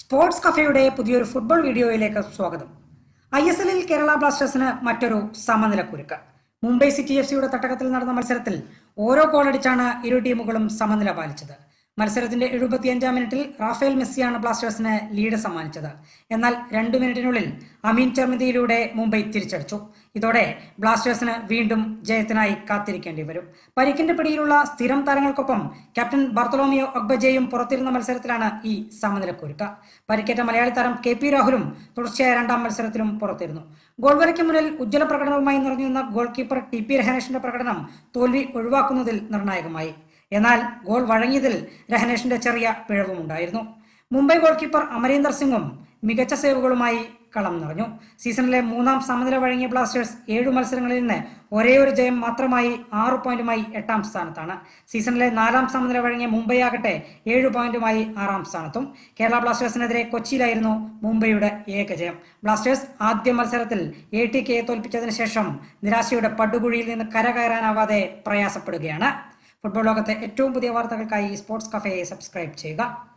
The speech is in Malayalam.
സ്പോർട്സ് കഫയുടെ പുതിയൊരു ഫുട്ബോൾ വീഡിയോയിലേക്ക് സ്വാഗതം ഐ എസ് എല്ലിൽ കേരള ബ്ലാസ്റ്റേഴ്സിന് മറ്റൊരു സമനില കുരുക്ക് മുംബൈ സിറ്റി എഫ് സിയുടെ തട്ടകത്തിൽ നടന്ന മത്സരത്തിൽ ഓരോ ഗോളടിച്ചാണ് ഇരു ടീമുകളും സമനില പാലിച്ചത് മത്സരത്തിന്റെ എഴുപത്തിയഞ്ചാം മിനിറ്റിൽ റാഫേൽ മെസ്സിയാണ് ബ്ലാസ്റ്റേഴ്സിന് ലീഡ് സമ്മാനിച്ചത് എന്നാൽ രണ്ടു മിനിറ്റിനുള്ളിൽ അമീൻ ചർമിതിയിലൂടെ മുംബൈ തിരിച്ചടിച്ചു ഇതോടെ ബ്ലാസ്റ്റേഴ്സിന് വീണ്ടും ജയത്തിനായി കാത്തിരിക്കേണ്ടി വരും പരിക്കിന്റെ പിടിയിലുള്ള സ്ഥിരം താരങ്ങൾക്കൊപ്പം ക്യാപ്റ്റൻ ബർത്തലോമിയോ അഗ്ബജയും പുറത്തിരുന്ന മത്സരത്തിലാണ് ഈ സമനിലക്കുരുക്ക് പരിക്കേറ്റ മലയാളി താരം കെ പി രാഹുലും തുടർച്ചയായ രണ്ടാം മത്സരത്തിലും പുറത്തിരുന്നു ഗോൾ വരയ്ക്ക് മുന്നിൽ ഉജ്ജ്വല പ്രകടനവുമായി നിറഞ്ഞുനിന്ന ഗോൾ കീപ്പർ ടി പി രഹനേഷിന്റെ പ്രകടനം തോൽവി ഒഴിവാക്കുന്നതിൽ നിർണായകമായി എന്നാൽ ഗോൾ വഴങ്ങിയതിൽ രഹനേഷിന്റെ ചെറിയ പിഴവുമുണ്ടായിരുന്നു മുംബൈ ഗോൾ കീപ്പർ അമരീന്ദർ സിംഗും മികച്ച സേവുകളുമായി കളം നിറഞ്ഞു സീസണിലെ മൂന്നാം സമനില വഴങ്ങിയ ബ്ലാസ്റ്റേഴ്സ് ഏഴു മത്സരങ്ങളിൽ നിന്ന് ഒരേ ഒരു ജയം മാത്രമായി ആറ് പോയിന്റുമായി എട്ടാം സ്ഥാനത്താണ് സീസണിലെ നാലാം സമനില വഴങ്ങിയ മുംബൈ ആകട്ടെ ഏഴ് പോയിന്റുമായി ആറാം സ്ഥാനത്തും കേരള ബ്ലാസ്റ്റേഴ്സിനെതിരെ കൊച്ചിയിലായിരുന്നു മുംബൈയുടെ ഏക ജയം ബ്ലാസ്റ്റേഴ്സ് ആദ്യ മത്സരത്തിൽ എ ടി കെയെ തോൽപ്പിച്ചതിന് ശേഷം നിരാശയുടെ പടുകുഴിയിൽ നിന്ന് കരകയറാനാവാതെ പ്രയാസപ്പെടുകയാണ് ഫുട്ബോൾ ലോകത്തെ ഏറ്റവും പുതിയ വാർത്തകൾക്കായി സ്പോർട്സ് കഫയെ സബ്സ്ക്രൈബ് ചെയ്യുക